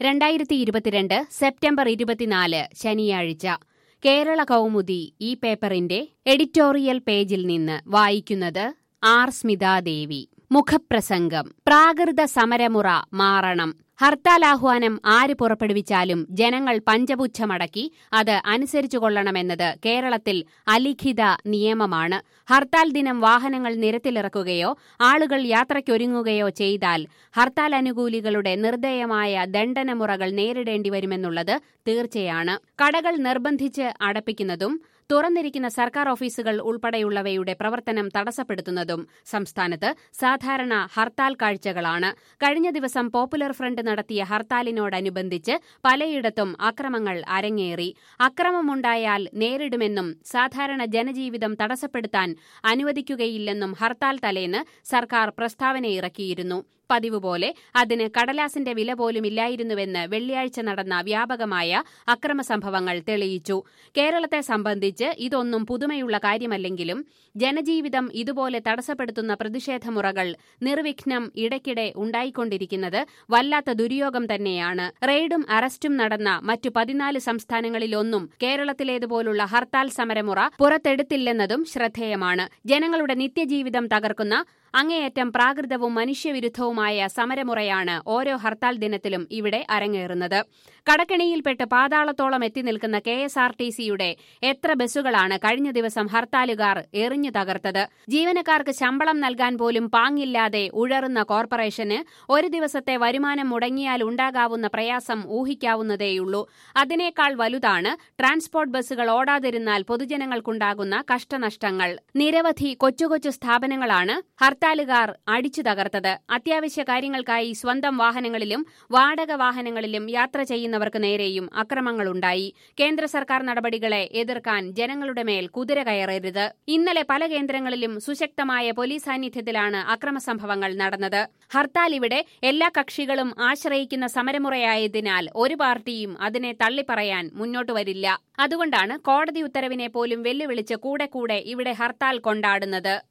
രണ്ടായിരത്തി ഇരുപത്തിരണ്ട് സെപ്റ്റംബർ ഇരുപത്തിനാല് ശനിയാഴ്ച കേരള കൗമുദി ഈ പേപ്പറിന്റെ എഡിറ്റോറിയൽ പേജിൽ നിന്ന് വായിക്കുന്നത് ആർ സ്മിതാദേവി മുഖപ്രസംഗം പ്രാകൃത സമരമുറ മാറണം ഹർത്താൽ ആഹ്വാനം ആര് പുറപ്പെടുവിച്ചാലും ജനങ്ങൾ പഞ്ചപുച്ഛമടക്കി അത് അനുസരിച്ചു കൊള്ളണമെന്നത് കേരളത്തിൽ അലിഖിത നിയമമാണ് ഹർത്താൽ ദിനം വാഹനങ്ങൾ നിരത്തിലിറക്കുകയോ ആളുകൾ യാത്രയ്ക്കൊരുങ്ങുകയോ ചെയ്താൽ ഹർത്താൽ അനുകൂലികളുടെ നിർദ്ദയമായ ദണ്ഡനമുറകൾ നേരിടേണ്ടി വരുമെന്നുള്ളത് തീർച്ചയാണ് കടകൾ നിർബന്ധിച്ച് അടപ്പിക്കുന്നതും തുറന്നിരിക്കുന്ന സർക്കാർ ഓഫീസുകൾ ഉൾപ്പെടെയുള്ളവയുടെ പ്രവർത്തനം തടസ്സപ്പെടുത്തുന്നതും സംസ്ഥാനത്ത് സാധാരണ ഹർത്താൽ കാഴ്ചകളാണ് കഴിഞ്ഞ ദിവസം പോപ്പുലർ ഫ്രണ്ട് നടത്തിയ ഹർത്താലിനോടനുബന്ധിച്ച് പലയിടത്തും അക്രമങ്ങൾ അരങ്ങേറി അക്രമമുണ്ടായാൽ നേരിടുമെന്നും സാധാരണ ജനജീവിതം തടസ്സപ്പെടുത്താൻ അനുവദിക്കുകയില്ലെന്നും ഹർത്താൽ തലേന്ന് സർക്കാർ പ്രസ്താവനയിറക്കിയിരുന്നു പതിവ് പോലെ അതിന് കടലാസിന്റെ വില പോലും ഇല്ലായിരുന്നുവെന്ന് വെള്ളിയാഴ്ച നടന്ന വ്യാപകമായ അക്രമ സംഭവങ്ങൾ തെളിയിച്ചു കേരളത്തെ സംബന്ധിച്ച് ഇതൊന്നും പുതുമയുള്ള കാര്യമല്ലെങ്കിലും ജനജീവിതം ഇതുപോലെ തടസ്സപ്പെടുത്തുന്ന പ്രതിഷേധമുറകൾ നിർവിഘ്നം ഇടയ്ക്കിടെ ഉണ്ടായിക്കൊണ്ടിരിക്കുന്നത് വല്ലാത്ത ദുര്യോഗം തന്നെയാണ് റെയ്ഡും അറസ്റ്റും നടന്ന മറ്റു പതിനാല് സംസ്ഥാനങ്ങളിലൊന്നും കേരളത്തിലേതുപോലുള്ള ഹർത്താൽ സമരമുറ പുറത്തെടുത്തില്ലെന്നതും ശ്രദ്ധേയമാണ് ജനങ്ങളുടെ നിത്യജീവിതം തകർക്കുന്ന അങ്ങേയറ്റം പ്രാകൃതവും മനുഷ്യവിരുദ്ധവുമായ സമരമുറയാണ് ഓരോ ഹർത്താൽ ദിനത്തിലും ഇവിടെ അരങ്ങേറുന്നത് കടക്കെണിയിൽപ്പെട്ട് പാതാളത്തോളം എത്തി നിൽക്കുന്ന കെ എസ് ആർ ടി സിയുടെ എത്ര ബസ്സുകളാണ് കഴിഞ്ഞ ദിവസം ഹർത്താലുകാർ എറിഞ്ഞു തകർത്തത് ജീവനക്കാർക്ക് ശമ്പളം നൽകാൻ പോലും പാങ്ങില്ലാതെ ഉഴറുന്ന കോർപ്പറേഷന് ഒരു ദിവസത്തെ വരുമാനം മുടങ്ങിയാൽ ഉണ്ടാകാവുന്ന പ്രയാസം ഊഹിക്കാവുന്നതേയുള്ളൂ അതിനേക്കാൾ വലുതാണ് ട്രാൻസ്പോർട്ട് ബസ്സുകൾ ഓടാതിരുന്നാൽ പൊതുജനങ്ങൾക്കുണ്ടാകുന്ന കഷ്ടനഷ്ടങ്ങൾ നിരവധി കൊച്ചു കൊച്ചു സ്ഥാപനങ്ങളാണ് ഹർത്താലുകാർ അടിച്ചു തകർത്തത് അത്യാവശ്യ കാര്യങ്ങൾക്കായി സ്വന്തം വാഹനങ്ങളിലും വാടക വാഹനങ്ങളിലും യാത്ര ചെയ്യുന്നവർക്ക് നേരെയും അക്രമങ്ങളുണ്ടായി കേന്ദ്ര സർക്കാർ നടപടികളെ എതിർക്കാൻ ജനങ്ങളുടെ മേൽ കുതിര കയറരുത് ഇന്നലെ പല കേന്ദ്രങ്ങളിലും സുശക്തമായ പോലീസ് സാന്നിധ്യത്തിലാണ് അക്രമ സംഭവങ്ങൾ നടന്നത് ഹർത്താൽ ഇവിടെ എല്ലാ കക്ഷികളും ആശ്രയിക്കുന്ന സമരമുറയായതിനാൽ ഒരു പാർട്ടിയും അതിനെ തള്ളിപ്പറയാൻ മുന്നോട്ട് വരില്ല അതുകൊണ്ടാണ് കോടതി ഉത്തരവിനെ പോലും വെല്ലുവിളിച്ച് കൂടെ കൂടെ ഇവിടെ ഹർത്താൽ കൊണ്ടാടുന്നത്